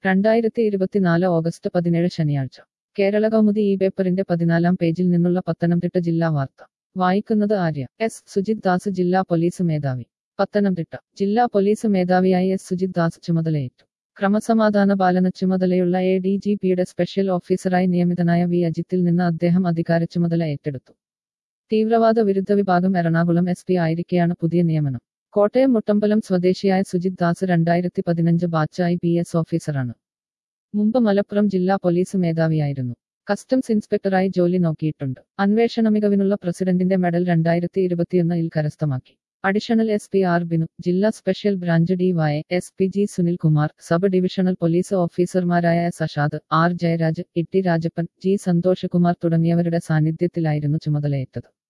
രണ്ടായിരത്തി ഇരുപത്തിനാല് ഓഗസ്റ്റ് പതിനേഴ് ശനിയാഴ്ച കേരള കൗമുദി ഈ പേപ്പറിന്റെ പതിനാലാം പേജിൽ നിന്നുള്ള പത്തനംതിട്ട ജില്ലാ വാർത്ത വായിക്കുന്നത് ആര്യ എസ് സുജിത് ദാസ് ജില്ലാ പോലീസ് മേധാവി പത്തനംതിട്ട ജില്ലാ പോലീസ് മേധാവിയായി എസ് സുജിത് ദാസ് ചുമതലയേറ്റു ക്രമസമാധാന പാലന ചുമതലയുള്ള എ ഡി ജി പിയുടെ സ്പെഷ്യൽ ഓഫീസറായി നിയമിതനായ വി അജിത്തിൽ നിന്ന് അദ്ദേഹം അധികാര ചുമതല ഏറ്റെടുത്തു തീവ്രവാദ വിരുദ്ധ വിഭാഗം എറണാകുളം എസ് പി ആയിരിക്കെയാണ് പുതിയ നിയമനം കോട്ടയം മുട്ടമ്പലം സ്വദേശിയായ സുജിത് ദാസ് രണ്ടായിരത്തി പതിനഞ്ച് ബാച്ച് ഐ പി എസ് ഓഫീസറാണ് മുമ്പ് മലപ്പുറം ജില്ലാ പോലീസ് മേധാവിയായിരുന്നു കസ്റ്റംസ് ഇൻസ്പെക്ടറായി ജോലി നോക്കിയിട്ടുണ്ട് അന്വേഷണ മികവിനുള്ള പ്രസിഡന്റിന്റെ മെഡൽ രണ്ടായിരത്തി ഇരുപത്തിയൊന്നിൽ കരസ്ഥമാക്കി additional S P R Binu ജില്ലാ special branch D Y S P G Sunil Kumar sub divisional police ഓഫീസർമാരായ S Ashad R Jayaraj Itty Rajappan G Santhoshkumar തുടങ്ങിയവരുടെ സാന്നിധ്യത്തിലായിരുന്നു ചുമതലയേറ്റത്